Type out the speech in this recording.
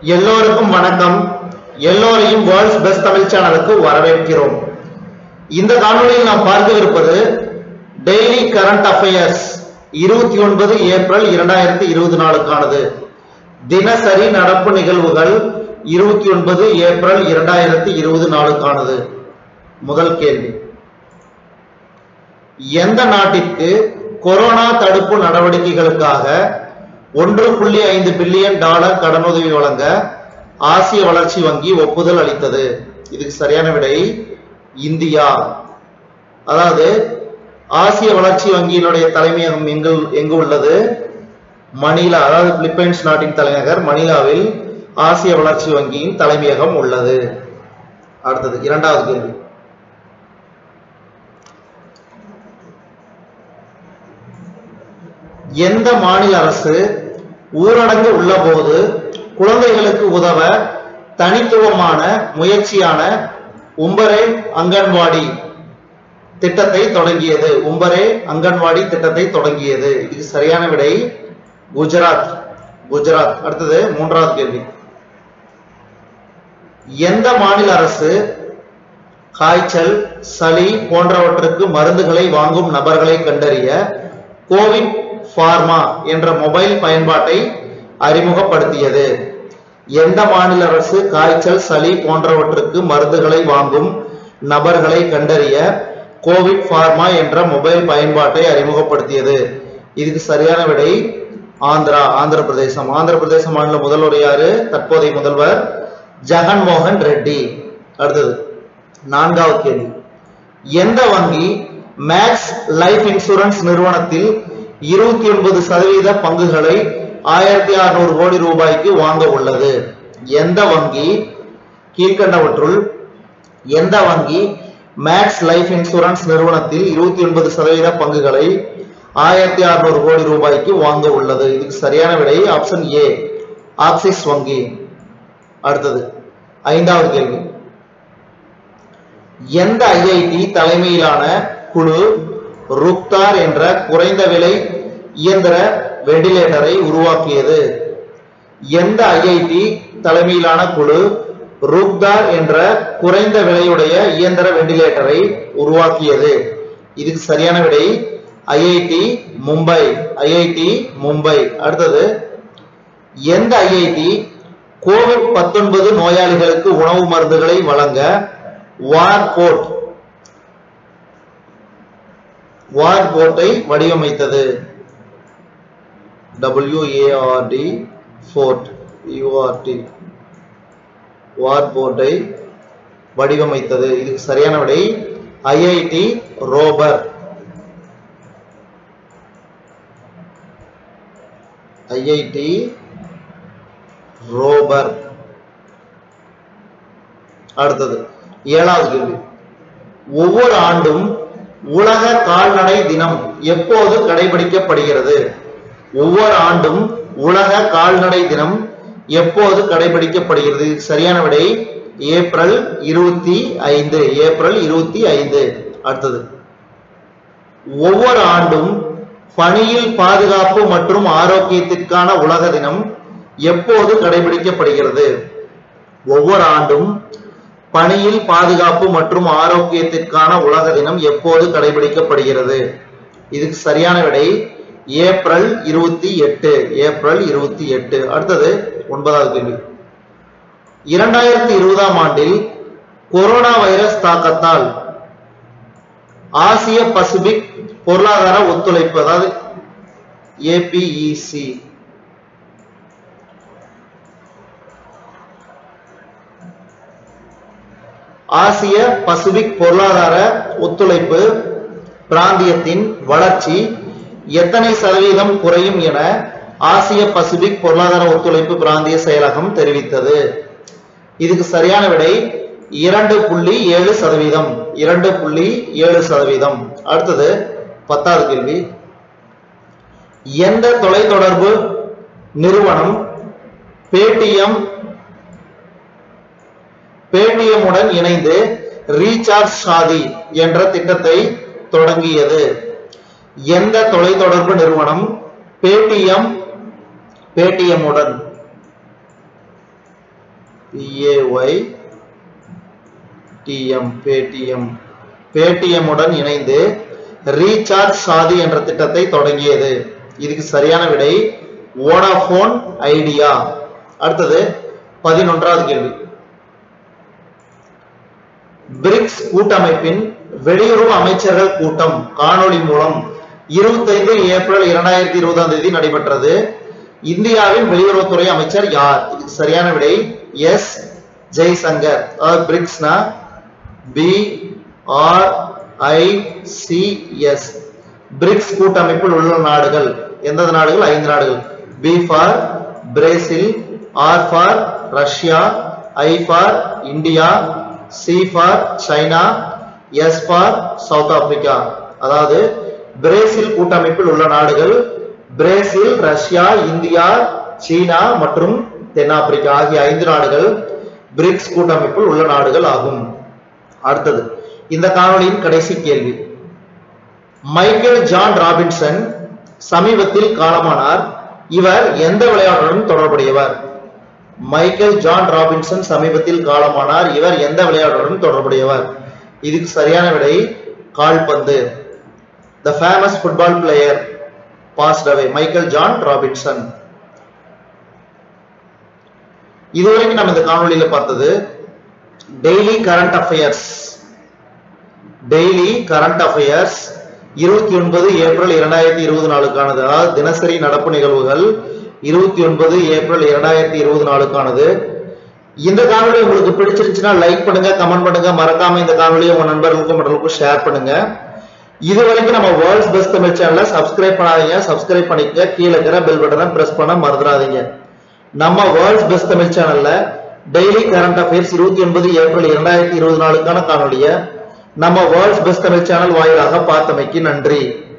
எல்லோருக்கும் வணக்கம் எல்லோரையும் வேர்ல்ட்ஸ் பெஸ்ட் தமிழ் சேனலுக்கு வரவேற்கிறோம் இந்த காணொளியில் நாம் பார்க்கவிருப்பது டெய்லி கரண்ட் அஃபேர்ஸ் இருபத்தி ஒன்பது ஏப்ரல் இரண்டாயிரத்தி இருபது நாளுக்கானது தினசரி நடப்பு நிகழ்வுகள் இருபத்தி ஒன்பது ஏப்ரல் இரண்டாயிரத்தி இருபது நாளுக்கானது முதல் கேள்வி எந்த நாட்டிற்கு கொரோனா தடுப்பு நடவடிக்கைகளுக்காக ஒன்று புள்ளி ஐந்து பில்லியன் டாலர் கடனுதவி வழங்க ஆசிய வளர்ச்சி வங்கி ஒப்புதல் அளித்தது இதுக்கு சரியான விடை இந்தியா அதாவது ஆசிய வளர்ச்சி வங்கியினுடைய தலைமையகம் எங்கு எங்கு உள்ளது மணிலா அதாவது பிலிப்பைன்ஸ் நாட்டின் தலைநகர் மணிலாவில் ஆசிய வளர்ச்சி வங்கியின் தலைமையகம் உள்ளது அடுத்தது இரண்டாவது கேள்வி எந்த மாநில அரசு ஊரடங்கு உள்ளபோது குழந்தைகளுக்கு உதவ தனித்துவமான முயற்சியான உம்பரே அங்கன்வாடி திட்டத்தை தொடங்கியது உம்பரே அங்கன்வாடி திட்டத்தை தொடங்கியது இதுக்கு சரியான விடை குஜராத் குஜராத் அடுத்தது மூன்றாவது கேள்வி எந்த மாநில அரசு காய்ச்சல் சளி போன்றவற்றுக்கு மருந்துகளை வாங்கும் நபர்களை கண்டறிய கோவிட் பார்மா என்ற மொபைல் பயன்பாட்டை அறிமுகப்படுத்தியது எந்த மாநில அரசு காய்ச்சல் சளி போன்றவற்றுக்கு மருந்துகளை வாங்கும் நபர்களை கண்டறிய கோவிட் பார்மா என்ற மொபைல் பயன்பாட்டை அறிமுகப்படுத்தியது இதுக்கு சரியான விடை ஆந்திரா ஆந்திர பிரதேசம் ஆந்திர பிரதேச மாநில முதல்வர் யாரு தற்போதைய முதல்வர் ஜெகன்மோகன் ரெட்டி அடுத்தது நான்காவது கேள்வி எந்த வங்கி மேக்ஸ் லைஃப் இன்சூரன்ஸ் நிறுவனத்தில் இருபத்தி ஒன்பது சதவீத பங்குகளை ஆயிரத்தி அறுநூறு கோடி ரூபாய்க்கு வாங்க உள்ளது எந்த வங்கி கீழ்கண்டவற்றுள் எந்த வங்கி மேக்ஸ் லைஃப் இன்சூரன்ஸ் நிறுவனத்தில் இருபத்தி ஒன்பது சதவீத பங்குகளை ஆயிரத்தி அறுநூறு கோடி ரூபாய்க்கு வாங்க உள்ளது இதுக்கு சரியான விடை ஆப்ஷன் ஏ ஆக்சிஸ் வங்கி அடுத்தது ஐந்தாவது கேள்வி எந்த ஐஐடி தலைமையிலான குழு ருக்தார் என்ற குறைந்த விலை இயந்திர வெண்டிலேட்டரை உருவாக்கியது எந்த ஐஐடி தலைமையிலான குழு ருக்தார் என்ற குறைந்த விலையுடைய இயந்திர வெண்டிலேட்டரை உருவாக்கியது இதுக்கு சரியான விடை ஐஐடி மும்பை ஐஐடி மும்பை அடுத்தது எந்த ஐஐடி கோவிட் பத்தொன்பது நோயாளிகளுக்கு உணவு மருந்துகளை வழங்க வார்போர்ட் வார்போர்ட்டை வடிவமைத்தது டபிள்யூஏஆர்டி ஃபோர்ட் யூஆர்டி வார்போர்ட்டை வடிவமைத்தது இதுக்கு சரியான விடை ஐஐடி ரோபர் ஐஐடி ரோபர் அடுத்தது ஏழாவது கேள்வி ஒவ்வொரு ஆண்டும் உலக கால்நடை தினம் எப்போது கடைபிடிக்கப்படுகிறது ஒவ்வொரு ஆண்டும் உலக கால்நடை தினம் எப்போது கடைபிடிக்கப்படுகிறது சரியான விடை ஏப்ரல் இருபத்தி ஐந்து ஏப்ரல் இருபத்தி ஐந்து அடுத்தது ஒவ்வொரு ஆண்டும் பணியில் பாதுகாப்பு மற்றும் ஆரோக்கியத்திற்கான உலக தினம் எப்போது கடைபிடிக்கப்படுகிறது ஒவ்வொரு ஆண்டும் பணியில் பாதுகாப்பு மற்றும் ஆரோக்கியத்திற்கான உலக தினம் எப்போது கடைபிடிக்கப்படுகிறது இதுக்கு சரியான விடை ஏப்ரல் இருபத்தி எட்டு ஏப்ரல் இருபத்தி எட்டு அடுத்தது ஒன்பதாவது கேள்வி இரண்டாயிரத்தி இருபதாம் ஆண்டில் கொரோனா வைரஸ் தாக்கத்தால் ஆசிய பசிபிக் பொருளாதார ஒத்துழைப்பு அதாவது ஏபிஇசி ஆசிய பசிபிக் பொருளாதார ஒத்துழைப்பு பிராந்தியத்தின் வளர்ச்சி எத்தனை சதவீதம் குறையும் என ஆசிய பசிபிக் பொருளாதார ஒத்துழைப்பு பிராந்திய செயலகம் தெரிவித்தது இதுக்கு சரியான விடை இரண்டு புள்ளி ஏழு சதவீதம் இரண்டு புள்ளி ஏழு சதவீதம் அடுத்தது பத்தாவது கேள்வி எந்த தொலைத்தொடர்பு நிறுவனம் பேடிஎம் பேடிஎம் உடன் இணைந்து ரீசார்ஜ் ஷாதி என்ற திட்டத்தை தொடங்கியது எந்த தொலைத்தொடர்பு நிறுவனம் பேடிஎம் பேடிஎம் உடன் பிஏஒய் டிஎம் பேடிஎம் பேடிஎம் உடன் இணைந்து ரீசார்ஜ் சாதி என்ற திட்டத்தை தொடங்கியது இதுக்கு சரியான விடை வோடாஃபோன் ஐடியா அடுத்தது பதினொன்றாவது கேள்வி பிரிக்ஸ் கூட்டமைப்பின் வெளியுறவு அமைச்சர்கள் கூட்டம் காணொளி மூலம் இருபத்தைந்து ஏப்ரல் இரண்டாயிரத்தி இருபதாம் தேதி நடைபெற்றது இந்தியாவின் வெளியுறவுத்துறை அமைச்சர் யார் இதுக்கு சரியான விடை எஸ் ஜெய்சங்கர் அதாவது பிரிக்ஸ்னா B R I C S BRICS கூட்டமைப்பில் உள்ள நாடுகள் எந்தெந்த நாடுகள் ஐந்து நாடுகள் B for Brazil R for Russia I for India C for China S for South Africa அதாவது பிரேசில் கூட்டமைப்பில் உள்ள நாடுகள் பிரேசில் ரஷ்யா இந்தியா சீனா மற்றும் தென்னாப்பிரிக்கா ஆகிய ஐந்து நாடுகள் பிரிக்ஸ் கூட்டமைப்பில் உள்ள நாடுகள் ஆகும் அடுத்தது இந்த காணொளியின் கடைசி கேள்வி மைக்கேல் ஜான் ராபின்சன் சமீபத்தில் காலமானார் இவர் எந்த விளையாட்டுடன் தொடர்புடையவர் மைக்கேல் ஜான் ராபின்சன் சமீபத்தில் காலமானார் இவர் எந்த விளையாட்டுடன் தொடர்புடையவர் இதுக்கு சரியான விடை கால்பந்து the famous football player passed away Michael John Robinson இதுவரைக்கும் நம்ம இந்த காணொளியில பார்த்தது daily current affairs daily current affairs இருபத்தி ஒன்பது ஏப்ரல் இரண்டாயிரத்தி இருபது நாளுக்கானது அதாவது தினசரி நடப்பு நிகழ்வுகள் இருபத்தி ஒன்பது ஏப்ரல் இரண்டாயிரத்தி இருபது நாளுக்கானது இந்த காணொலி உங்களுக்கு பிடிச்சிருந்துச்சுன்னா லைக் பண்ணுங்க கமெண்ட் பண்ணுங்க மறக்காம இந்த காணொலியை உங்க நண்பர்களுக்கும் மற்றவர்களுக்கும் ஷேர் பண்ணுங்க இது வரைக்கும் நம்ம வேர்ல்ட்ஸ் பெஸ்ட் தமிழ் சேனலை சப்ஸ்கிரைப் பண்ணாதீங்க சப்ஸ்கிரைப் பண்ணிக்க கீழே இருக்கிற பெல் பட்டனை பிரஸ் பண்ண மறந்துடாதீங்க நம்ம வேர்ல்ட்ஸ் பெஸ்ட் தமிழ் சேனல்ல டெய்லி கரண்ட் அஃபேர்ஸ் இருபத்தி ஒன்பது ஏப்ரல் இரண்டாயிரத்தி இருபது நாளுக்கான காணொலியை நம்ம வேர்ல்ட்ஸ் பெஸ்ட் தமிழ் சேனல் வாயிலாக பார்த்தமைக்கு நன்றி